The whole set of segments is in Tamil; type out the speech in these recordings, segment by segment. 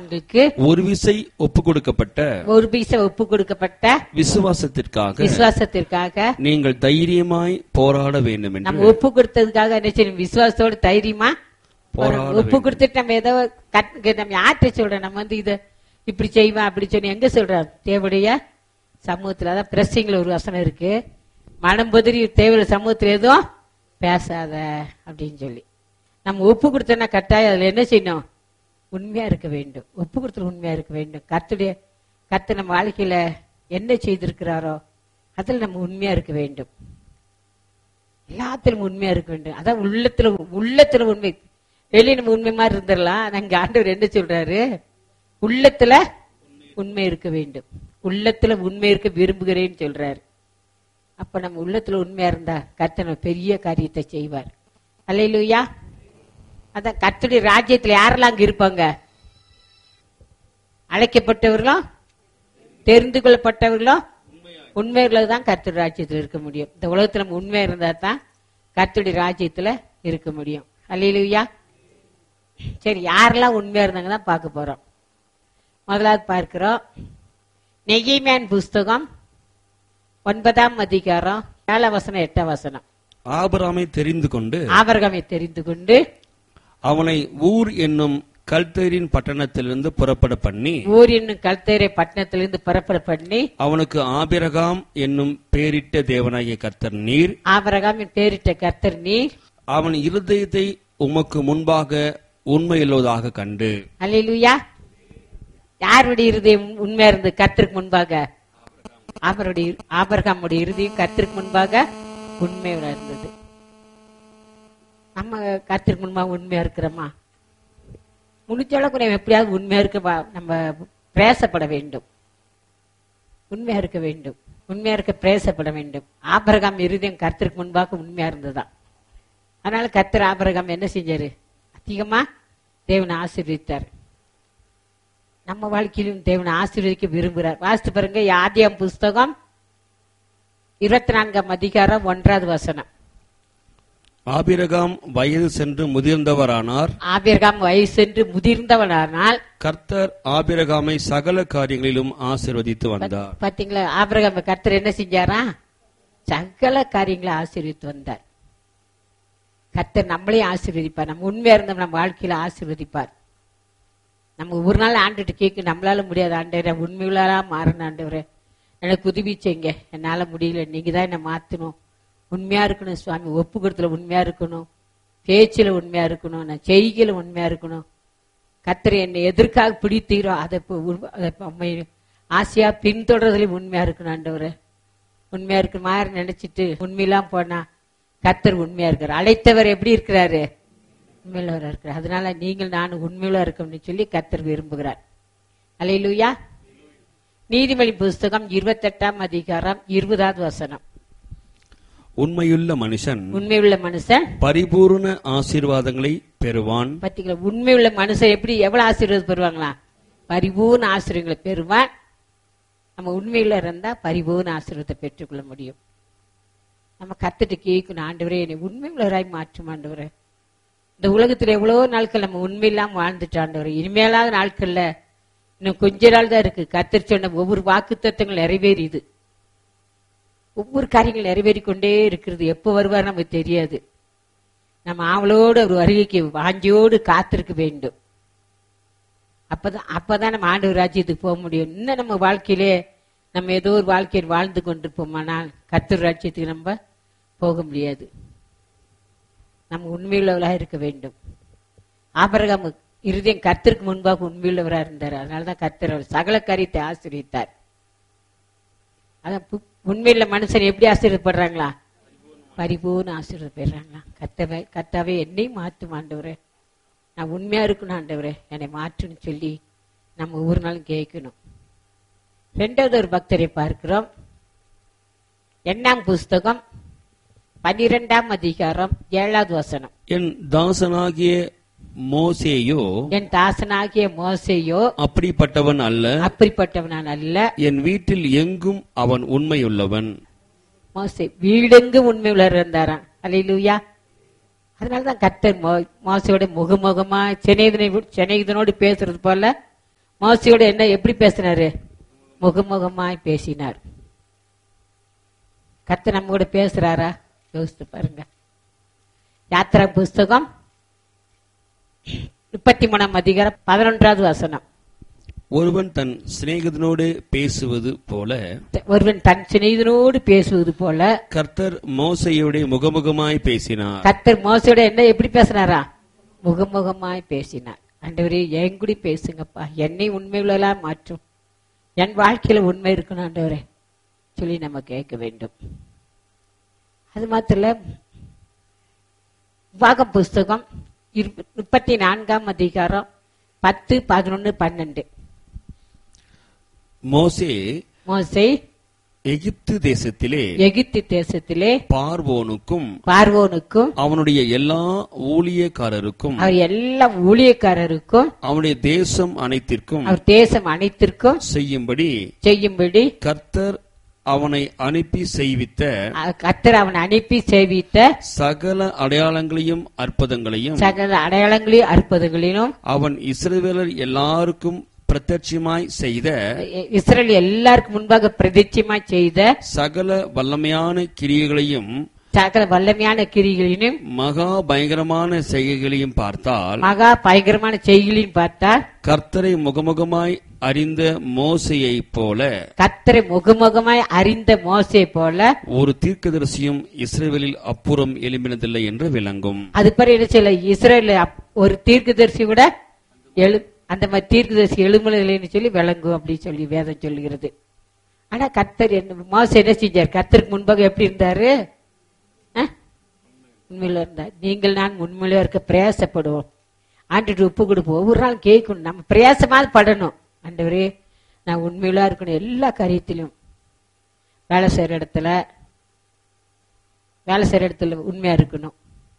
உங்களுக்கு ஒரு விசை ஒப்பு கொடுக்கப்பட்ட ஒரு பைசா ஒப்பு கொடுக்கப்பட்ட விசுவாசத்திற்காக விசுவாசத்திற்காக நீங்கள் தைரியமாய் போராட வேண்டும் என்று நம்ம ஒப்பு கொடுத்ததுக்காக என்ன செய்யணும் விசுவாசத்தோட தைரியமா போராட போராடணும். ஒப்பு கொடுத்துட்டு நம்ம ஏதோ கத்- நம்ம யார்கிட்ட சொல்றோம் நம்ம வந்து இத இப்படி செய்வோம் அப்படி சொல்லி எங்க சொல்றோம் தேவடைய சமூகத்துல அதான் பிரசிங்ல ஒரு வசனம் இருக்கு மனம் பொதிரி தேவையில்ல சமூகத்துல எதுவும் பேசாத அப்படின்னு சொல்லி நம்ம ஒப்பு கொடுத்தோம்னா கட்டாயம் அதுல என்ன செய்யணும் உண்மையா இருக்க வேண்டும் ஒப்பு கொடுத்துல உண்மையா இருக்க வேண்டும் கர்த்தருடைய கர்த்தர் நம்ம வாழ்க்கையில என்ன செய்திருக்கிறாரோ அதுல நம்ம உண்மையா இருக்க வேண்டும் எல்லாத்திலும் உண்மையா இருக்க வேண்டும் அதான் உள்ளத்துல உள்ளத்துல உண்மை வெளியே நம்ம உண்மை மாதிரி இருந்துடலாம் ஆனா இங்க ஆண்டவர் என்ன சொல்றாரு உள்ளத்துல உண்மை இருக்க வேண்டும் உள்ளத்துல உண்மை இருக்க விரும்புகிறேன்னு சொல்றாரு அப்ப நம்ம உள்ளத்துல உண்மையா இருந்தா கர்த்தர் நம்ம பெரிய காரியத்தை செய்வார் அல்லையிலுயா அதான் கர்த்தருடைய ராஜ்யத்துல யாரெல்லாம் அங்க இருப்பாங்க அழைக்கப்பட்டவர்களும் தெரிந்து கொள்ளப்பட்டவர்களும் உண்மைகளை தான் கர்த்தர் ராஜ்யத்துல இருக்க முடியும் இந்த உலகத்துல நம்ம உண்மையா இருந்தா தான் கர்த்தருடைய ராஜ்யத்துல இருக்க முடியும் அல்லையிலுயா சரி யாரெல்லாம் உண்மையா இருந்தாங்க தான் பார்க்க போறோம் முதலாவது பார்க்கிறோம் நெகிமேன் புஸ்தகம் ஒன்பதாம் அதிகாரம் ஏழாம் வசனம் எட்டாம் வசனம் ஆபிரகாமை தெரிந்து கொண்டு ஆபரகமை தெரிந்து கொண்டு அவனை ஊர் என்னும் கல்தேரின் பட்டணத்திலிருந்து புறப்பட பண்ணி ஊர் என்னும் கல்தேரை பட்டணத்திலிருந்து புறப்பட பண்ணி அவனுக்கு ஆபிரகாம் என்னும் பேரிட்ட தேவனாகிய கர்த்தர் நீர் ஆபரகாமின் பேரிட்ட கர்த்தர் நீர் அவன் இருதயத்தை உமக்கு முன்பாக உண்மையுள்ளதாக கண்டு அல்லேலூயா யாருடைய இருதயம் உண்மையா இருந்தது கர்த்தருக்கு முன்பாக அவருடைய ஆபரகாமுடைய இருதயம் கர்த்தருக்கு முன்பாக உண்மையா இருந்தது நம்ம கர்த்தருக்கு முன்பாக உண்மையா இருக்கிறோமா முடிஞ்ச அளவுக்கு நம்ம எப்படியாவது உண்மையா இருக்க வா- நம்ம பிரயாசப்பட வேண்டும் உண்மையா இருக்க வேண்டும் உண்மையா இருக்க பிரயாசப்பட வேண்டும் ஆபரகாம் இருதயம் கர்த்தருக்கு முன்பாக உண்மையா இருந்ததுதான் அதனால கர்த்தர் ஆபரகாம் என்ன செஞ்சாரு அதிகமா தேவனை ஆசீர்வதித்தார் நம்ம வாழ்க்கையிலும் தேவனை ஆசீர்வதிக்க விரும்புகிறார் வாசித்து பாருங்க ஆதியாம் புஸ்தகம் இருபத்தி நான்காம் அதிகாரம் ஒன்றாவது வசனம் ஆபிரகாம் வயது சென்று முதிர்ந்தவரானார் ஆபிரகாம் வயசு சென்று முதிர்ந்தவனானால் கர்த்தர் ஆபிரகாமை சகல காரியங்களிலும் ஆசீர்வதித்து வந்தார் பாத்தீங்களா ஆபிரகாம் கர்த்தர் என்ன செஞ்சாரா சகல காரியங்களை ஆசீர்வித்து வந்தார் கர்த்தர் நம்மளையும் ஆசீர்வதிப்பார் நம்ம உண்மையா இருந்தோம் நம்ம வாழ்க்கையில ஆசீர்வதிப்பார் நம்ம ஒரு நாள் ஆண்டுட்டு கேட்க நம்மளால முடியாது ஆண்டவரே உண்மையுள்ளா மாறணும் ஆண்டவரே எனக்கு உதவி செய்யுங்க என்னால முடியல நீங்க தான் என்ன மாத்தணும் உண்மையா இருக்கணும் சுவாமி ஒப்பு கொடுத்துல உண்மையா இருக்கணும் பேச்சுல உண்மையா இருக்கணும் நான் செய்கையில உண்மையா இருக்கணும் கத்தர் என்னை எதற்காக பிடித்தீரோ அதை இப்போ உருவ- அதை இப்போ உண்மை ஆசையா பின்தொடர்றதுல உண்மையா இருக்கணும் ஆண்டவரே உண்மையா இருக்கு மாதிரி நினைச்சிட்டு உண்மையெல்லாம் போனா கத்தர் உண்மையா இருக்காரு அழைத்தவர் எப்படி இருக்கிறாரு உண்மையுள்ளவரா இருக்கிறார் அதனால நீங்கள் நான் உண்மையுள்ள இருக்கணும்னு சொல்லி கத்தர் விரும்புகிறார் அலையிலுயா நீதிமொழி புஸ்தகம் இருபத்தெட்டாம் அதிகாரம் இருபதாவது வசனம் உண்மையுள்ள மனுஷன் உண்மையுள்ள மனுஷன் பரிபூர்ண ஆசீர்வாதங்களை பெறுவான் பாத்தீங்களா உண்மையுள்ள மனுஷன் எப்படி எவ்வளவு ஆசீர்வாதம் பெறுவாங்களா பரிபூர்ண ஆசீர்வாதங்களை பெறுவான் நம்ம உண்மையில இருந்தா பரிபூர்ண ஆசீர்வாதத்தை பெற்றுக்கொள்ள முடியும் நம்ம கத்துட்டு கேட்கணும் ஆண்டவரே என்னை உண்மையுள்ளவராய் மாற்றும் ஆண்டவரே இந்த உலகத்துல எவ்வளவோ நாட்கள் நம்ம உண்மையில்லாம வாழ்ந்துட்டு ஆண்டவரே இனிமேலாத நாட்கள்ல இன்னும் கொஞ்ச நாள் தான் இருக்கு கத்தர் சொன்ன ஒவ்வொரு வாக்கு தத்துவங்கள் நிறைவேறியது ஒவ்வொரு காரியங்கள் நிறைவேறி கொண்டே இருக்கிறது எப்போ வருவார் நமக்கு தெரியாது நம்ம ஆவலோடு ஒரு வருகைக்கு வாஞ்சியோடு காத்திருக்க வேண்டும் அப்பதான் அப்பதான் நம்ம ஆண்டவர் ராஜ்யத்துக்கு போக முடியும் இன்னும் நம்ம வாழ்க்கையிலே நம்ம ஏதோ ஒரு வாழ்க்கையில் வாழ்ந்து கொண்டிருப்போமானால் கர்த்தர் ராஜ்யத்துக்கு நம்ம போக முடியாது நம்ம உண்மையுள்ளவர்களாக இருக்க வேண்டும் ஆபரகாம் இருதயம் கர்த்தருக்கு முன்பாக உண்மையுள்ளவராக இருந்தார் அதனாலதான் கர்த்தர் அவர் சகல காரியத்தை ஆசீர்வித்தார் அதான் பு- உண்மையுள்ள மனுஷன் எப்படி ஆசீர்வப்படுறாங்களா பரிபூர்ண ஆசீர்வாதம் பெறாங்களா கத்தவை கத்தாவே என்னை மாற்றும் ஆண்டவரே நான் உண்மையா இருக்கணும் ஆண்டவரே என்னை மாற்றுன்னு சொல்லி நம்ம ஒவ்வொரு நாளும் கேட்கணும் ரெண்டாவது ஒரு பக்தரை பார்க்கிறோம் எண்ணாம் புஸ்தகம் பன்னிரெண்டாம் அதிகாரம் ஏழாவது வசனம் என் தாசனாகிய மோசேயோ என் தாசனாகிய மோசையோ அப்படிப்பட்டவன் அல்ல அப்படிப்பட்டவனான் அல்ல என் வீட்டில் எங்கும் அவன் உண்மையுள்ளவன் மோசே வீடெங்கு உண்மை உலர் இருந்தாராம் அல்லையிலூயா அதனாலதான் கர்த்தர் மோ மோசையோட முகமுகமா சென்னைதனை சென்னைதனோடு பேசுறது போல மோசையோட என்ன எப்படி பேசினாரு முகமுகமாய் பேசினார் கத்து நம்ம கூட பேசுறாரா யோசித்து பாருங்க யாத்திரா புஸ்தகம் முப்பத்தி மூணாம் அதிகாரம் பதினொன்றாவது வசனம் ஒருவன் தன் சிநேகிதனோடு பேசுவது போல ஒருவன் தன் சிநேகிதனோடு பேசுவது போல கர்த்தர் மோசையோட முகமுகமாய் பேசினார் கத்தர் மோசையோட என்ன எப்படி பேசினாரா முகமுகமாய் பேசினார் ஆண்டவரே என் கூட பேசுங்கப்பா என்னை உண்மையுள்ளலாம் மாற்றும் என் வாழ்க்கையில உண்மை இருக்கணும் ஆண்டவரே சொல்லி நம்ம கேட்க வேண்டும் அது மாத்திரம் இல்ல, உபாகம் புஸ்தகம் இருப- முப்பத்தி நான்காம் அதிகாரம் பத்து பதினொன்னு பன்னெண்டு மோசே மோசை எகிப்து தேசத்திலே எகிப்து தேசத்திலே பார்வோனுக்கும் பார்வோனுக்கும் அவனுடைய எல்லா ஊழியக்காரருக்கும் அவர் எல்லா ஊழியக்காரருக்கும் அவனுடைய தேசம் அனைத்திற்கும் அவர் தேசம் அனைத்திற்கும் செய்யும்படி செய்யும்படி கர்த்தர் அவனை அனுப்பி செய்வித்த கத்தர் அவன் அனுப்பி சேவித்த சகல அடையாளங்களையும் அற்புதங்களையும் சகல அடையாளங்களையும் அற்புதங்களிலும் அவன் இஸ்ரவேலர் எல்லாருக்கும் பிரத்யட்சமாய் செய்த இஸ்ரேல் எல்லாருக்கும் முன்பாக பிரதிச்சயமாய் செய்த சகல வல்லமையான கிரியைகளையும் சகல வல்லமையான கிரிகளிலும் மகா பயங்கரமான செய்கைகளையும் பார்த்தால் மகா பயங்கரமான செய்களையும் பார்த்தால் கர்த்தரை முகமுகமாய் அறிந்த மோசையைப் போல கத்தரை முகமுகமாய் அறிந்த மோசை போல ஒரு தீர்க்கதரிசியும் இஸ்ரவேலில் அப்புறம் எழும்பினதில்லை என்று விளங்கும் அது பிறகு என்ன சொல்ல இஸ்ரேல் ஒரு தீர்க்கதரிசி விட எழு அந்த மாதிரி தீர்க்கதரிசி எழுமலைன்னு சொல்லி விளங்கும் அப்படின்னு சொல்லி வேதம் சொல்லுகிறது ஆனா கத்தர் என்ன மோச என்ன செஞ்சார் கத்தருக்கு முன்பாக எப்படி இருந்தாரு அஹ்? உண்மையில இருந்தார் நீங்கள் நான் உண்மையில இருக்க பிரயாசப்படுவோம் ஆண்டுட்டு உப்பு கொடுப்போம் ஒவ்வொரு நாள் கேட்கணும் நம்ம பிரயாசமாவது படணும் ஆண்டவரே நான் உண்மையில இருக்கணும் எல்லா காரியத்திலும் வேலை செய்யற இடத்துல வேலை செய்யற இடத்துல உண்மையா இருக்கணும்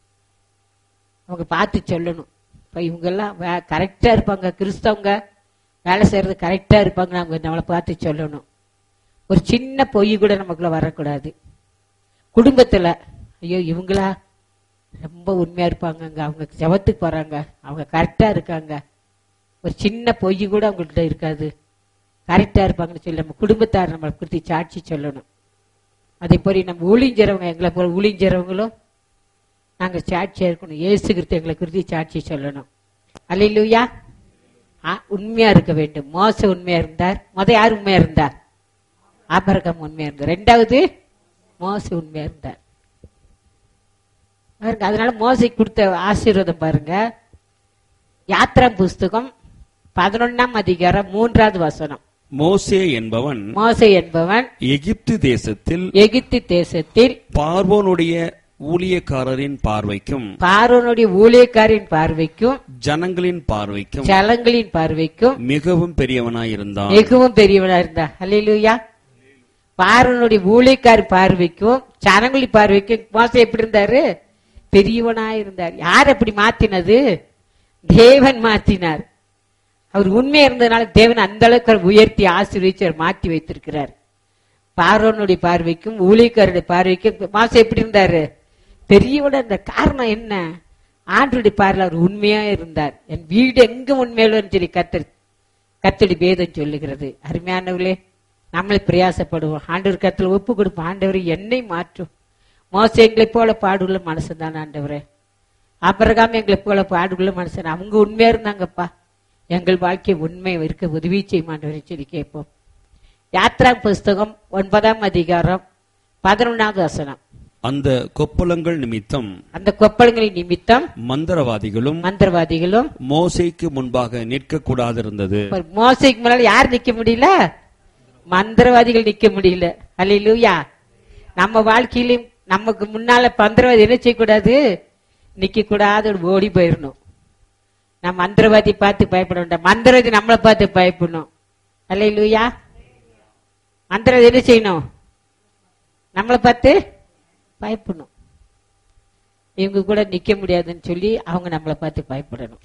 அவங்க பார்த்து சொல்லணும் இப்போ இவங்கெல்லாம் கரெக்டாக இருப்பாங்க கிறிஸ்தவங்க வேலை செய்கிறது கரெக்டாக இருப்பாங்க அவங்க நம்மளை பார்த்து சொல்லணும் ஒரு சின்ன பொய் கூட நமக்குள்ள வரக்கூடாது குடும்பத்தில் ஐயோ இவங்களா ரொம்ப உண்மையாக இருப்பாங்கங்க அவங்க ஜபத்துக்கு போகிறாங்க அவங்க கரெக்டாக இருக்காங்க ஒரு சின்ன பொய் கூட அவங்கள்ட்ட இருக்காது கரெக்டாக இருப்பாங்கன்னு சொல்லி நம்ம குடும்பத்தார் நம்மளை குறித்து சாட்சி சொல்லணும் அதே போல நம்ம ஊழிஞ்சறவங்க எங்களை போல ஊழிஞ்சறவங்களும் நாங்க சாட்சியா இருக்கணும் இயேசு கிறிஸ்து எங்களை குறித்து சாட்சி சொல்லணும் அல்லையா உண்மையா இருக்க வேண்டும் மோச உண்மையா இருந்தார் முத யார் உண்மையா இருந்தார் ஆபரகம் உண்மையா இருந்தார் ரெண்டாவது மோச உண்மையா இருந்தார் பாருங்க அதனால மோசைக்கு கொடுத்த ஆசீர்வாதம் பாருங்க யாத்ரா புஸ்தகம் பதினொன்னாம் அதிகாரம் மூன்றாவது வசனம் மோசே என்பவன் மோசை என்பவன் எகிப்து தேசத்தில் எகிப்து தேசத்தில் பார்வோனுடைய ஊழியக்காரரின் பார்வைக்கும் பார்வனுடைய ஊழியக்காரின் பார்வைக்கும் ஜனங்களின் பார்வைக்கும் ஜலங்களின் பார்வைக்கும் மிகவும் பெரியவனாயிருந்தான் மிகவும் பெரியவனா இருந்தா அல்லேலூயா பார்வனுடைய ஊழியக்காரி பார்வைக்கும் ஜனங்களின் பார்வைக்கும் மோசம் எப்படி இருந்தாரு பெரியவனா இருந்தார் யார் அப்படி மாத்தினது தேவன் மாத்தினார் அவர் உண்மை இருந்ததுனால தேவன் அந்த அளவுக்கு அவர் உயர்த்தி ஆசீர்வதிச்சு அவர் மாத்தி வைத்திருக்கிறார் பார்வனுடைய பார்வைக்கும் ஊழியக்காரருடைய பார்வைக்கும் மாசம் எப்படி இருந்தாரு பெரியவட இருந்த காரணம் என்ன ஆண்டுடைய பார்வையில் அவர் உண்மையா இருந்தார் என் வீடு எங்க உண்மையிலும் சொல்லி கத்தர் கத்தடி பேதம் சொல்லுகிறது அருமையானவர்களே நம்மளை பிரயாசப்படுவோம் ஆண்டவர் கத்துல ஒப்பு கொடுப்போம் ஆண்டவர் என்னை மாற்றும் மோசம் எங்களை போல பாடுள்ள மனுஷன் தான் ஆண்டவரே அப்புறகாம எங்களை போல பாடுள்ள மனுஷன் அவங்க உண்மையா இருந்தாங்கப்பா எங்கள் வாழ்க்கை உண்மை இருக்க உதவி செய்யும் ஆண்டவரை சொல்லி கேட்போம் யாத்ரா புஸ்தகம் ஒன்பதாம் அதிகாரம் பதினொன்னாவது வசனம் அந்த கொப்பளங்கள் நிமித்தம் அந்த கொப்பளங்களின் நிமித்தம் மந்திரவாதிகளும் மந்திரவாதிகளும் மோசேக்கு முன்பாக நிற்க கூடாதிருந்தது ஒரு மோசைக்கு முன்னால யார் நிக்க முடியல மந்திரவாதிகள் நிக்க முடியல அல்லையா நம்ம வாழ்க்கையிலும் நமக்கு முன்னால மந்திரவாதி என்ன செய்யக்கூடாது நிக்க கூடாது ஓடி போயிடணும் நம்ம மந்திரவாதி பார்த்து பயப்பட வேண்டாம் மந்திரவாதி நம்மளை பார்த்து பயப்படணும் அல்லையா மந்திரவாதி என்ன செய்யணும் நம்மளை பார்த்து பயப்படணும் இவங்க கூட நிக்க முடியாதுன்னு சொல்லி அவங்க நம்மளை பார்த்து பயப்படணும்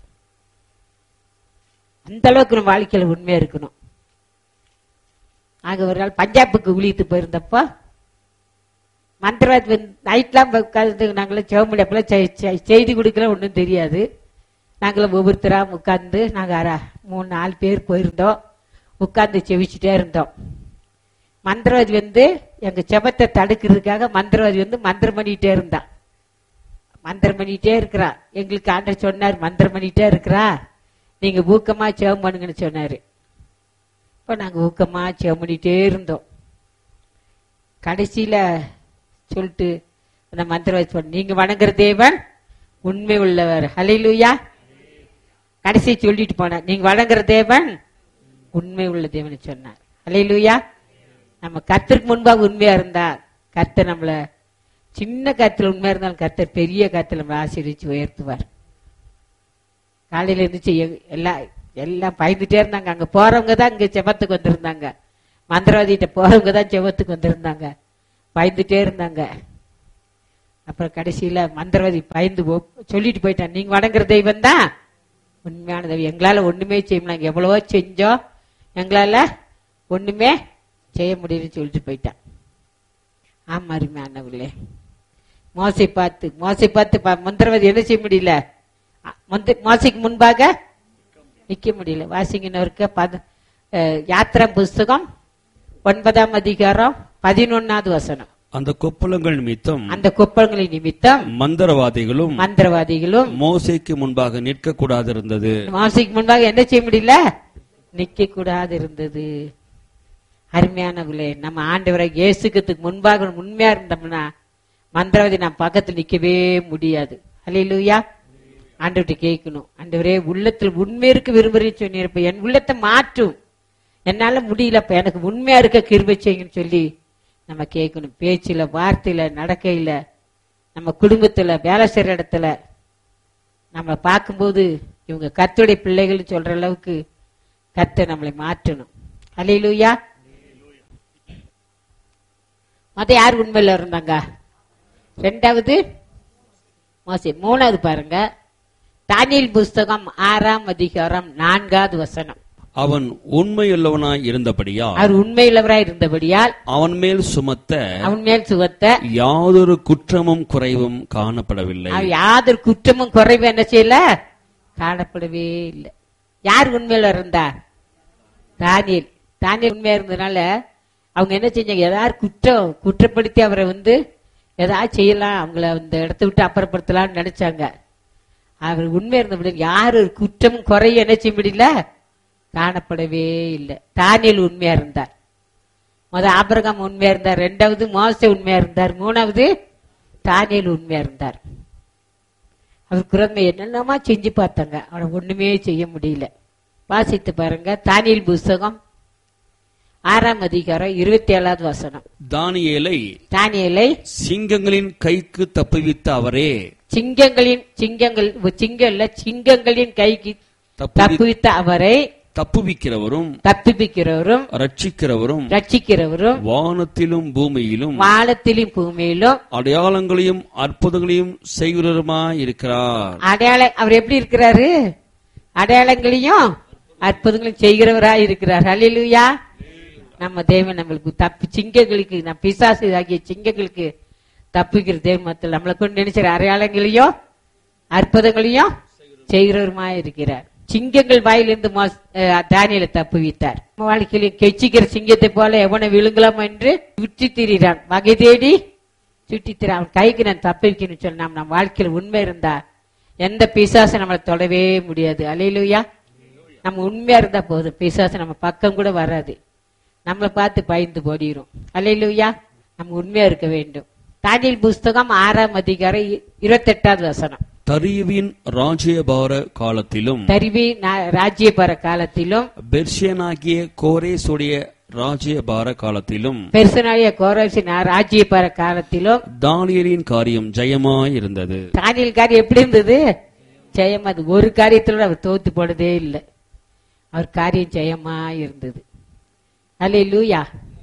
அந்த அளவுக்கு நம்ம வாழ்க்கையில உண்மையா இருக்கணும் நாங்க ஒரு நாள் பஞ்சாபுக்கு ஊழியத்து போயிருந்தப்போ மந்திரவாதி வந்து நைட்லாம் உட்காந்து நாங்களாம் சிவ முடியாப்பெல்லாம் செய்தி கொடுக்கல ஒன்றும் தெரியாது நாங்களும் ஒவ்வொருத்தரா உட்கார்ந்து நாங்கள் அரை மூணு நாலு பேர் போயிருந்தோம் உட்கார்ந்து செவிச்சுட்டே இருந்தோம் மந்திரவாதி வந்து எங்க செபத்தை தடுக்கிறதுக்காக மந்திரவாதி வந்து மந்திரம் பண்ணிட்டே இருந்தான் மந்திரம் பண்ணிட்டே இருக்கிறா எங்களுக்கு ஆண்டர் சொன்னார் மந்திரம் பண்ணிட்டே இருக்கிறா நீங்க ஊக்கமா ஜெபம் பண்ணுங்கன்னு சொன்னாரு இப்ப நாங்க ஊக்கமா ஜெபம் பண்ணிட்டே இருந்தோம் கடைசியில சொல்லிட்டு அந்த மந்திரவாதி சொன்ன நீங்க வணங்குற தேவன் உண்மை உள்ளவர் ஹalleluya கடைசி சொல்லிட்டு போனார் நீங்க வணங்குற தேவன் உண்மை உள்ள தேவன் சொன்னார் ஹalleluya நம்ம கர்த்தருக்கு முன்பாக உண்மையா இருந்தா கர்த்தர் நம்மள சின்ன கருத்துல உண்மையா இருந்தாலும் கர்த்தர் பெரிய கருத்துல நம்மளை ஆசீர்வதிச்சு உயர்த்துவார் காலையில இருந்துச்சு எ- எல்லாம் எல்லாம் பயந்துட்டே இருந்தாங்க அங்க போறவங்க தான் இங்க செபத்துக்கு வந்திருந்தாங்க மந்திரவாதிகிட்ட போறவங்க தான் செபத்துக்கு வந்திருந்தாங்க பயந்துட்டே இருந்தாங்க அப்புறம் கடைசியில மந்திரவாதி பயந்து போ- சொல்லிட்டு போயிட்டான் நீங்க வணங்குற தெய்வம் தான் உண்மையான தெய்வம் எங்களால ஒண்ணுமே செய்ய முடியல நாங்க எவ்வளவோ செஞ்சோம் எங்களால ஒண்ணுமே செய்ய முடியலன்னு சொல்லிட்டு போயிட்டான் ஆமா அருமையானவர்களே மோசை பார்த்து மோசை பார்த்து பா- மந்திரவாதி என்ன செய்ய முடியல அ- மந்த- மோசைக்கு முன்பாக நிக்க முடியல வாசிங்கனவருக்கு பத அஹ், யாத்திரா புஸ்தகம் ஒன்பதாம் அதிகாரம் பதினொன்னாவது வசனம் அந்த கொப்பளங்கள் நிமித்தம் அந்த கொப்பளங்களின் நிமித்தம் மந்திரவாதிகளும் மந்திரவாதிகளும் மோசேக்கு முன்பாக நிற்க கூடாதிருந்தது மாசிக்கு முன்பாக என்ன செய்ய முடியல நிக்க கூடாது இருந்தது அருமையானவர்களே நம்ம ஆண்டவரை இயேசுக்கிறதுக்கு முன்பாக உண்மையா இருந்தோம்னா மந்திரவாதி நம்ம பக்கத்துல நிக்கவே முடியாது அல்லையிலூயா ஆண்டவர்கிட்ட கேட்கணும் ஆண்டவரே உள்ளத்தில் உண்மை இருக்க விரும்புறேன்னு சொன்னிருப்ப என் உள்ளத்தை மாற்றும் என்னால முடியலப்ப எனக்கு உண்மையா இருக்க கிருபை செய்யுங்கன்னு சொல்லி நம்ம கேட்கணும் பேச்சுல வார்த்தையில நடக்கையில நம்ம குடும்பத்துல வேலை செய்யற இடத்துல நம்ம பார்க்கும்போது இவங்க கர்த்தருடைய பிள்ளைகள்னு சொல்ற அளவுக்கு கர்த்தர் நம்மளை மாற்றணும் அல்லையிலூயா மத்த யார் உண்மையில இருந்தாங்க ரெண்டாவது மோசே மூணாவது பாருங்க தானியல் புஸ்தகம் ஆறாம் அதிகாரம் நான்காவது வசனம் அவன் உண்மையுள்ளவனாய் இருந்தபடியா அவர் உண்மையுள்ளவராய் இருந்தபடியால் அவன் மேல் சுமத்த அவன் மேல் சுவத்த யாதொரு குற்றமும் குறைவும் காணப்படவில்லை அவர் யாதொரு குற்றமும் குறைவும் என்ன செய்யல காணப்படவே இல்லை யார் உண்மையில இருந்தார் தானியல் தானியல் உண்மையா இருந்ததுனால அவங்க என்ன செஞ்சாங்க ஏதாவது குற்றம் குற்றப்படுத்தி அவரை வந்து ஏதாவது செய்யலாம் அவங்கள அந்த இடத்த விட்டு அப்புறப்படுத்தலாம்னு நினைச்சாங்க அவர் உண்மை இருந்தபடி யாரு ஒரு குற்றமும் குறையும் என்ன செய்ய முடியல காணப்படவே இல்லை தானியல் உண்மையா இருந்தார் முத ஆபிரகாம் உண்மையா இருந்தார் ரெண்டாவது மோசே உண்மையா இருந்தார் மூணாவது தானியல் உண்மையா இருந்தார் அவர் குரந்தை என்னென்னமா செஞ்சு பார்த்தாங்க அவனை ஒண்ணுமே செய்ய முடியல வாசித்து பாருங்க தானியல் புஸ்தகம் ஆறாம் அதிகாரம் இருபத்தி ஏழாவது வசனம் தானியேலை தானியலை சிங்கங்களின் கைக்கு தப்புவித்த அவரே சிங்கங்களின் சிங்கங்கள் சிங்கல்ல சிங்கங்களின் கைக்கு தப்புவி தப்புவித்த அவரை தப்புவிக்கிறவரும் தப்பிப்பிக்கிறவரும் ரட்சிக்கிறவரும் ரட்சிக்கிறவரும் வானத்திலும் பூமியிலும் வானத்திலும் பூமியிலும் அடையாளங்களையும் அற்புதங்களையும் செய்கிறவருமாய் இருக்கிறார் அடையாள அவர் எப்படி இருக்கிறாரு அடையாளங்களையும் அற்புதங்களையும் செய்கிறவராய் இருக்கிறார் ஹalleluya நம்ம தேவன் நம்மளுக்கு தப்பி சிங்கங்களுக்கு நம்ம பிசாசு ஆகிய சிங்கங்களுக்கு தப்பிக்கிற தேவன் மத்தியில் நம்மளை கொண்டு நினைச்சிற அடையாளங்களையும் அற்புதங்களையும் செய்கிறவருமாய் இருக்கிறார் சிங்கங்கள் வாயிலிருந்து மோஸ்- அஹ் தானியேலை தப்புவித்தார் நம்ம வாழ்க்கையிலும் கெச்சிக்கிற சிங்கத்தை போல எவனை விழுங்கலாம் என்று சுற்றி திரிகிறான் வகை தேடி சுற்றி திரி அவன் கைக்கு நான் தப்பிக்கணும்னு சொல்லி நாம் நம்ம வாழ்க்கையில உண்மை இருந்தா எந்த பிசாசு நம்மளை தொடவே முடியாது அலையிலுயா நம்ம உண்மையா இருந்தா போதும் பிசாசு நம்ம பக்கம் கூட வராது நம்மளை பார்த்து பயந்து போடிரும் அலையிலுயா நம்ம உண்மையா இருக்க வேண்டும் தானியல் புஸ்தகம் ஆறாம் அதிகாரம் இ- இருபத்தெட்டாவது வசனம் தரியுவின் ராஜ்யபார காலத்திலும் தருவி நா- ராஜ்யபர காலத்திலும் பெர்ஷியனாகிய கோரேசுடைய ராஜ்யபார காலத்திலும் பெருசனாய கோரசின் ராஜ்யபர காலத்திலும் தானியலின் காரியம் ஜெயமாயிருந்தது தானியல் காரியம் எப்படி இருந்தது ஜெயம் அது ஒரு காரியத்துல அவர் தோத்து போனதே இல்லை அவர் காரியம் ஜெயமா இருந்தது அல்ல லூயா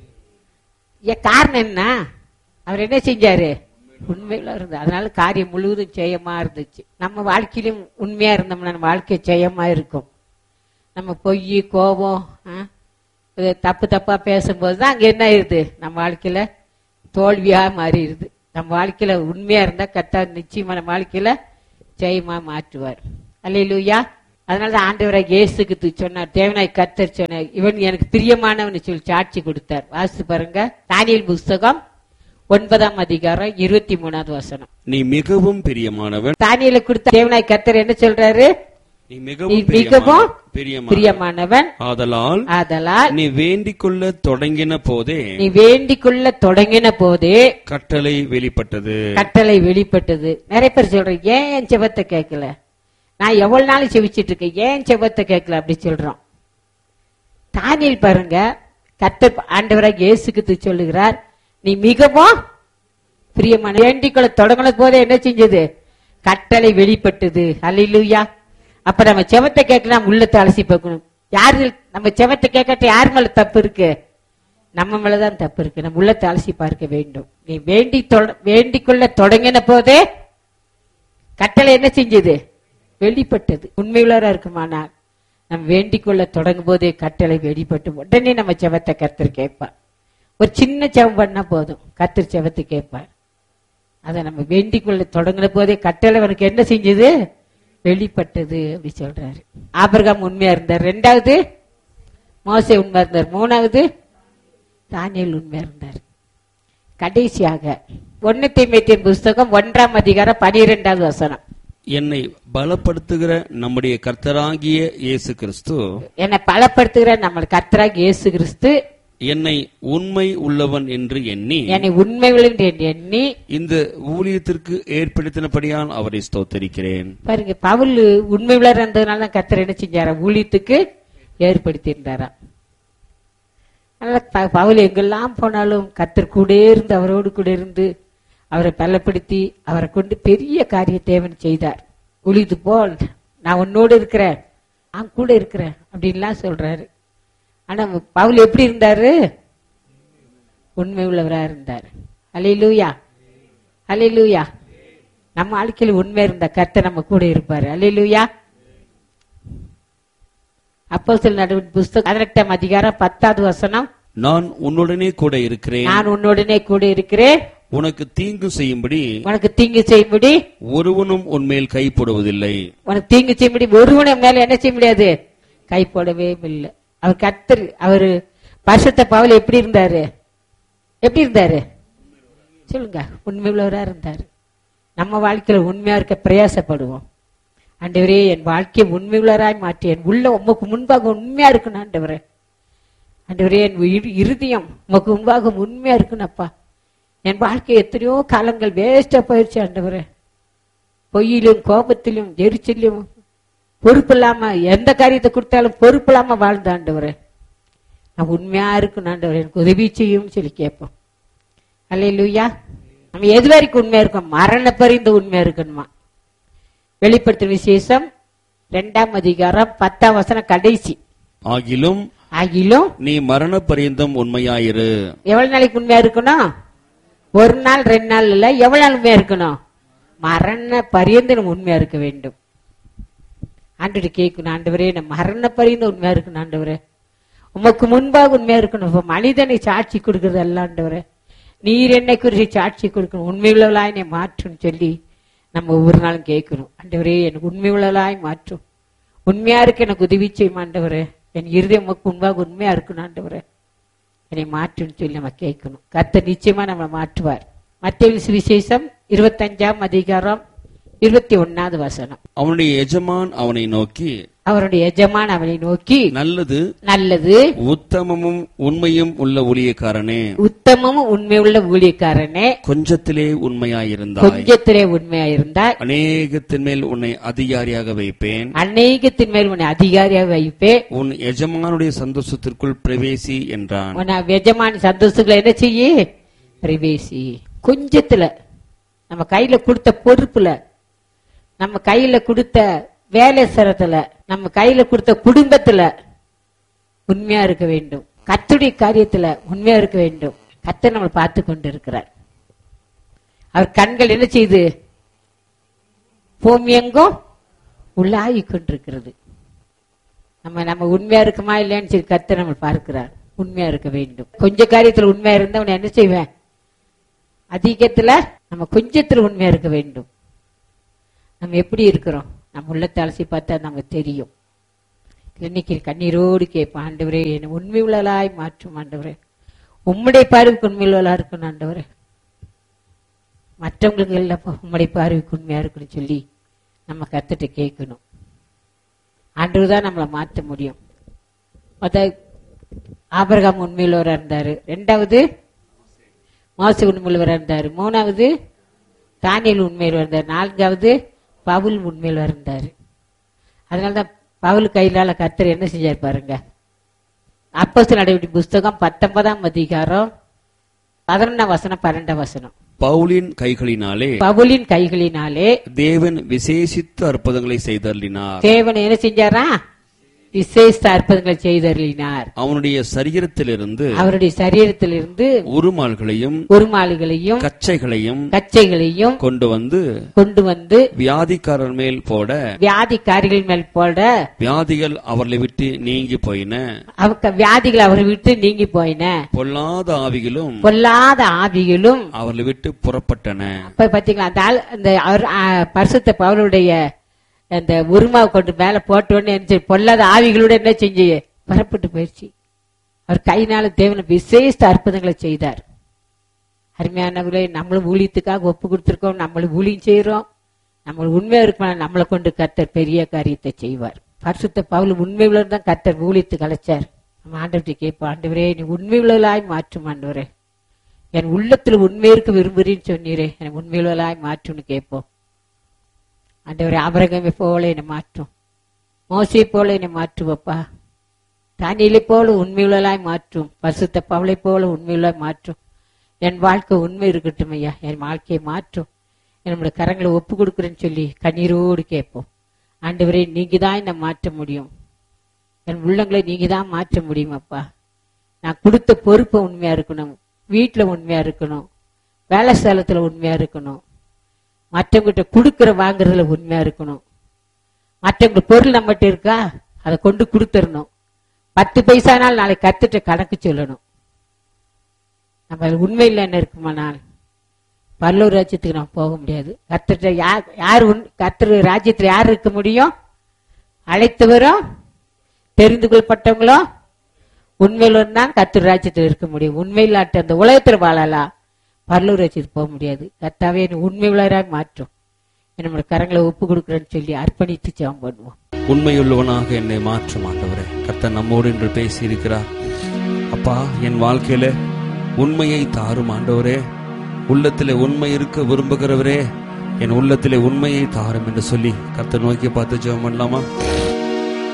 ஏன் காரணம் என்ன அவர் என்ன செஞ்சாரு உண்மையில இருந்தார் அதனால காரியம் முழுவதும் ஜெயமா இருந்துச்சு நம்ம வாழ்க்கையிலும் உண்மையா இருந்தோம்னா நம்ம வாழ்க்கை ஜெயமா இருக்கும் நம்ம பொய் கோபம் ஆ, இது தப்பு தப்பா பேசும்போது தான் அங்க என்ன ஆயிருது நம்ம வாழ்க்கையில தோல்வியா மாறிடுது நம்ம வாழ்க்கையில உண்மையா இருந்தா கத்தா நிச்சயமா நம்ம வாழ்க்கையில ஜெயமா மாற்றுவார் அல்லேலூயா அதனாலதான் ஆண்டவராக இயேசுக்கு சொன்னார் தேவனாய் கத்தர் சொன்னார் இவன் எனக்கு பிரியமானவன் சொல்லி சாட்சி கொடுத்தார் வாசித்து பாருங்க தானியல் புஸ்தகம் ஒன்பதாம் அதிகாரம் இருபத்தி மூணாவது வசனம் நீ மிகவும் பிரியமானவன் தானியல கொடுத்த தேவனாய் கத்தர் என்ன சொல்றாரு நீ நீ மிகவும் மிகவும் பிரியமான பிரியமானவன் ஆதலால் ஆதலால் நீ வேண்டிக் கொள்ள தொடங்கின போதே நீ வேண்டிக் கொள்ள தொடங்கின போதே கட்டளை வெளிப்பட்டது கட்டளை வெளிப்பட்டது நிறைய பேர் சொல்றேன் ஏன் என் செபத்தை கேட்கல நான் எவ்வளவு நாள் செவிச்சிட்டு இருக்கேன் ஏன் செபத்தை கேட்கல அப்படி சொல்றோம் தானியல் பாருங்க கத்த ஆண்டவராக இயேசுக்கு சொல்லுகிறார் நீ மிகவும் பிரியமான வேண்டிக்கொள்ள தொடங்கின போதே என்ன செஞ்சது கட்டளை வெளிப்பட்டது அல்லையா அப்ப நம்ம செவத்தை கேட்க நம்ம உள்ளத்தை அலசி பார்க்கணும் யாரு நம்ம செவத்தை கேட்கட்ட யார் மேல தப்பு இருக்கு நம்ம மேலதான் தப்பு இருக்கு நம்ம உள்ளத்தை அலசி பார்க்க வேண்டும் நீ வேண்டி தொட- வேண்டிக்கொள்ள தொடங்கின போதே கட்டளை என்ன செஞ்சது வெளிப்பட்டது உண்மையுள்ளவரா இருக்குமானா நம்ம வேண்டிக்கொள்ள தொடங்கும் போதே கட்டளை வெளிப்பட்டு உடனே நம்ம செவத்தை கர்த்தர் கேட்பார் ஒரு சின்ன செவம் பண்ணா போதும் கர்த்தர் செவத்தை கேட்பார் அதை நம்ம வேண்டிக்கொள்ள தொடங்கின போதே கட்டளை அவனுக்கு என்ன செஞ்சது வெளிப்பட்டது அப்படி சொல்றாரு ஆபிரகாம் உண்மையா இருந்தார் ரெண்டாவது மோசே உண்மையா இருந்தார் மூணாவது தானியல் உண்மையா இருந்தார் கடைசியாக ஒன்னு தீமைத்தின் புஸ்தகம் ஒன்றாம் அதிகாரம் பனிரெண்டாவது வசனம் என்னை பலப்படுத்துகிற நம்முடைய கர்த்தராகிய இயேசு கிறிஸ்து என்னை பலப்படுத்துகிற நம்ம கர்த்தராக இயேசு கிறிஸ்து என்னை உண்மை உள்ளவன் என்று எண்ணி என்னை உண்மை என்று எண்ணி இந்த ஊழியத்திற்கு ஏற்படுத்தினபடியால் அவரை ஸ்தோத்தரிக்கிறேன் பாருங்க பவுல் உண்மை உள்ள இருந்ததுனால தான் கர்த்தர் என்ன செஞ்சாரா ஊழியத்துக்கு ஏற்படுத்தி இருந்தாராம் அதனால ப- பவுல் எங்கெல்லாம் போனாலும் கர்த்தர் கூட இருந்து அவரோடு கூட இருந்து அவரை பலப்படுத்தி அவரை கொண்டு பெரிய காரிய தேவன் செய்தார் உழிது போல் நான் உன்னோடு இருக்கிறேன் நான் கூட இருக்கிறேன் அப்படின்லாம் சொல்றாரு ஆனா பவுல் எப்படி இருந்தாரு உண்மை உள்ளவரா இருந்தார் அலையிலூயா அலையிலூயா நம்ம வாழ்க்கையில் உண்மை இருந்த கர்த்தர் நம்ம கூட இருப்பாரு அலையிலூயா அப்போ சில நடுவின் புஸ்தகம் பதினெட்டாம் அதிகாரம் பத்தாவது வசனம் நான் உன்னுடனே கூட இருக்கிறேன் நான் உன்னுடனே கூட இருக்கிறேன் உனக்கு தீங்கு செய்யும்படி உனக்கு தீங்கு செய்யும்படி ஒருவனும் உன்மேல் கைப்படுவதில்லை உனக்கு தீங்கு செய்யும்படி ஒருவனை மேல என்ன செய்ய முடியாது கை போடவே இல்லை அவர் கர்த்தர் அவரு பரிசுத்த பவுல் எப்படி இருந்தாரு எப்படி இருந்தாரு சொல்லுங்க உண்மை உள்ளவரா இருந்தாரு நம்ம வாழ்க்கையில உண்மையா இருக்க பிரயாசப்படுவோம் ஆண்டவரே என் வாழ்க்கையை உண்மை உள்ளவராய் மாற்றி என் உள்ள உமக்கு முன்பாக உண்மையா இருக்கணும் ஆண்டவரே ஆண்டவரே என் இரு- இருதயம் உமக்கு முன்பாக உண்மையா இருக்கணும்ப்பா என் வாழ்க்கை எத்தனையோ காலங்கள் வேஸ்டா போயிடுச்சு ஆண்டவரே பொய்யிலும் கோபத்திலும் எரிச்சலும் பொறுப்பு இல்லாம எந்த காரியத்தை கொடுத்தாலும் பொறுப்பு இல்லாம வாழ்ந்த ஆண்டவரே நான் உண்மையா இருக்கணும் ஆண்டவரே எனக்கு உதவி செய்யும் சொல்லி கேட்போம் அல்லையா நம்ம எது வரைக்கும் உண்மையா இருக்கோம் மரண பரிந்து உண்மையா இருக்கணுமா வெளிப்படுத்தும் விசேஷம் ரெண்டாம் அதிகாரம் பத்தாம் வசனம் கடைசி ஆகிலும் ஆகிலும் நீ மரண பரியந்தம் உண்மையாயிரு எவ்வளவு நாளைக்கு உண்மையா இருக்கணும் ஒரு நாள் ரெண்டு நாள் இல்ல எவ்வளவு நாள் உண்மையா இருக்கணும் மரண பரியந்து நம்ம உண்மையா இருக்க வேண்டும் ஆண்டு கேட்கணும் ஆண்டவரே நம்ம மரண பரியந்து உண்மையா இருக்கணும் ஆண்டவரே உமக்கு முன்பாக உண்மையா இருக்கணும் இப்ப மனிதனை சாட்சி கொடுக்கறது அல்ல ஆண்டவரே நீர் என்னை குறித்து சாட்சி கொடுக்கணும் உண்மையுள்ளவளாய் என்னை மாற்றுன்னு சொல்லி நம்ம ஒவ்வொரு நாளும் கேட்கணும் ஆண்டவரே எனக்கு உண்மையுள்ளவளாய் மாற்றும் உண்மையா இருக்க எனக்கு உதவி செய்யும் ஆண்டவரே என் இருதயம் உமக்கு முன்பாக உண்மையா இருக்கணும் ஆண்டவரே என்னை மாற்றுன்னு சொல்லி நம்ம கேட்கணும் கர்த்தர் நிச்சயமா நம்மளை மாற்றுவார் மத்திய சுவிசேஷம் இருபத்தஞ்சாம் அதிகாரம் இருபத்தி ஒன்னாவது வசனம் அவனுடைய எஜமான் அவனை நோக்கி அவருடைய எஜமான் அவனை நோக்கி நல்லது நல்லது உத்தமமும் உண்மையும் உள்ள ஊழியக்காரனே உத்தமமும் உண்மையுள்ள ஊழியக்காரனே கொஞ்சத்திலே உண்மையாயிருந்தாய் கொஞ்சத்திலே உண்மையாயிருந்தாய் அநேகத்தின் மேல் உன்னை அதிகாரியாக வைப்பேன் அநேகத்தின் மேல் உன்னை அதிகாரியாக வைப்பே உன் எஜமானுடைய சந்தோஷத்திற்குள் பிரவேசி என்றான் உன் எஜமான் சந்தோஷங்களை என்ன செய்ய பிரவேசி கொஞ்சத்துல நம்ம கையில கொடுத்த பொறுப்புல நம்ம கையில கொடுத்த வேலை சிரத்துல நம்ம கையில கொடுத்த குடும்பத்துல உண்மையா இருக்க வேண்டும் கத்துடைய காரியத்துல உண்மையா இருக்க வேண்டும் கத்தர் நம்ம பார்த்து கொண்டு இருக்கிறார் அவர் கண்கள் என்ன செய்யுது பூமி எங்கும் உள்ளாகி கொண்டிருக்கிறது நம்ம நம்ம உண்மையா இருக்குமா இல்லையான்னு சொல்லி கத்தர் நம்ம பார்க்கிறார் உண்மையா இருக்க வேண்டும் கொஞ்ச காரியத்துல உண்மையா இருந்தா உன்னை என்ன செய்வேன் அதிகத்துல நம்ம கொஞ்சத்துல உண்மையா இருக்க வேண்டும் நம்ம எப்படி இருக்கிறோம் நம்ம உள்ளத்தை அலசி பார்த்தா நமக்கு தெரியும் இன்னைக்கு கண்ணீரோடு கேட்பேன் ஆண்டவரே என்னை உண்மை உள்ளலாய் மாற்றும் ஆண்டவரே உம்முடைய பார்வைக்கு உண்மை உள்ளலா இருக்கணும் ஆண்டவரே மற்றவங்களுக்கு இல்லப்பா உம்முடைய பார்வைக்கு உண்மையா இருக்குன்னு சொல்லி நம்ம கத்துட்டு கேட்கணும் ஆண்டவர் தான் நம்மளை மாற்ற முடியும் மொத்த ஆபரகாம் உண்மையுள்ளவராக இருந்தாரு ரெண்டாவது மோச உண்மையுள்ளவராக இருந்தாரு மூணாவது தானியல் உண்மையில் இருந்தார் நான்காவது பவுல் உண்மையில் இருந்தார் அதனால தான் பவுல் கையிலால கர்த்தர் என்ன செஞ்சார் பாருங்க அப்போஸ்தலர் நடவடிக்கை புஸ்தகம் பத்தொன்பதாம் அதிகாரம் பதினொன்றாம் வசனம் பன்னெண்டாம் வசனம் பவுலின் கைகளினாலே பவுலின் கைகளினாலே தேவன் விசேஷித்த அற்புதங்களை செய்தருளினார் தேவன் என்ன செஞ்சாரா விசேஷ அற்புதங்களை செய்தருளினார் அவனுடைய சரீரத்திலிருந்து அவருடைய சரீரத்திலிருந்து உருமால்களையும் உருமாளிகளையும் கச்சைகளையும் கச்சைகளையும் கொண்டு வந்து கொண்டு வந்து வியாதிக்காரர் மேல் போட வியாதிக்காரிகள் மேல் போட வியாதிகள் அவர்களை விட்டு நீங்கி போயின அவங்க வியாதிகள் அவரை விட்டு நீங்கி போயின பொல்லாத ஆவிகளும் பொல்லாத ஆவிகளும் அவர்களை விட்டு புறப்பட்டன அப்ப பாத்தீங்களா அந்த ஆள் அந்த அவர் ஆ, பரிசுத்த பவுலுடைய அந்த உருமாவை கொண்டு மேல போட்ட உடனே என்ன செய்ய- பொல்லாத ஆவிகளோட என்ன செஞ்சு புறப்பட்டு போயிடுச்சு அவர் கையினால தேவன விசேஷ அற்புதங்களை செய்தார் அருமையானவர்களே நம்மளும் ஊழியத்துக்காக ஒப்பு கொடுத்துருக்கோம் நம்மளும் ஊழியம் செய்யறோம் நம்ம உண்மையா இருக்கணும் நம்மளை கொண்டு கர்த்தர் பெரிய காரியத்தை செய்வார் பரிசுத்த பவுல் உண்மை தான் கர்த்தர் ஊழியத்துக்கு அழைச்சார் நம்ம ஆண்டவர்கிட்ட கேட்போம் ஆண்டவரே நீ உண்மை உள்ளவளாய் மாற்றும் ஆண்டவரே என் உள்ளத்துல உண்மை இருக்க விரும்புறேன்னு சொன்னீரே என் உண்மையுள்ளவளாய் மாற்றும்னு கேட்போம் ஆண்டவரே ஆபரகமை போல என்னை மாற்றும் மோசை போல என்னை மாற்றுவப்பா தானியலை போல உண்மையுள்ளலாய் மாற்றும் பரிசுத்த பவளை போல உண்மையுள்ளாய் மாற்றும் என் வாழ்க்கை உண்மை இருக்கட்டும் ஐயா என் வாழ்க்கையை மாற்றும் என்னுடைய கரங்களை ஒப்பு கொடுக்குறேன்னு சொல்லி கண்ணீரோடு கேட்போம் ஆண்டவரே நீங்க தான் என்னை மாற்ற முடியும் என் உள்ளங்களை நீங்க தான் மாற்ற முடியும் அப்பா நான் கொடுத்த பொறுப்பை உண்மையா இருக்கணும் வீட்டுல உண்மையா இருக்கணும் வேலை ஸ்தலத்துல உண்மையா இருக்கணும் மற்றவங்கிட்ட கொடுக்கற வாங்குறதுல உண்மையா இருக்கணும் மற்றவங்க பொருள் நம்மகிட்ட இருக்கா அதை கொண்டு கொடுத்துடணும் பத்து பைசானால் நாளைக்கு கத்துட்டு கணக்கு சொல்லணும் நம்ம அதுல உண்மையில் என்ன இருக்குமானால் பல்லூர் ராஜ்யத்துக்கு நம்ம போக முடியாது கத்துட்ட யார் யார் உண் கத்துற ராஜ்யத்துல யார் இருக்க முடியும் அழைத்தவரும் தெரிந்து கொள்ளப்பட்டவங்களோ உண்மையில தான் கத்துற ராஜ்யத்தில் இருக்க முடியும் உண்மையில்லாட்ட அந்த உலகத்துல வாழலாம் பரலூர் ராஜ்யத்துக்கு போக முடியாது கத்தாவே என்னை உண்மை உள்ளவராக மாற்றும் நம்மளோட கரங்களை ஒப்பு கொடுக்குறேன்னு சொல்லி அர்ப்பணித்து ஜெபம் பண்ணுவோம் உண்மையுள்ளவனாக என்னை மாற்றும் ஆண்டவரே கர்த்தர் நம்மோடு என்று பேசி இருக்கிறார் அப்பா என் வாழ்க்கையில உண்மையை தாரும் ஆண்டவரே உள்ளத்திலே உண்மை இருக்க விரும்புகிறவரே என் உள்ளத்திலே உண்மையை தாரும் என்று சொல்லி கர்த்தர் நோக்கி பார்த்து ஜெபம் பண்ணலாமா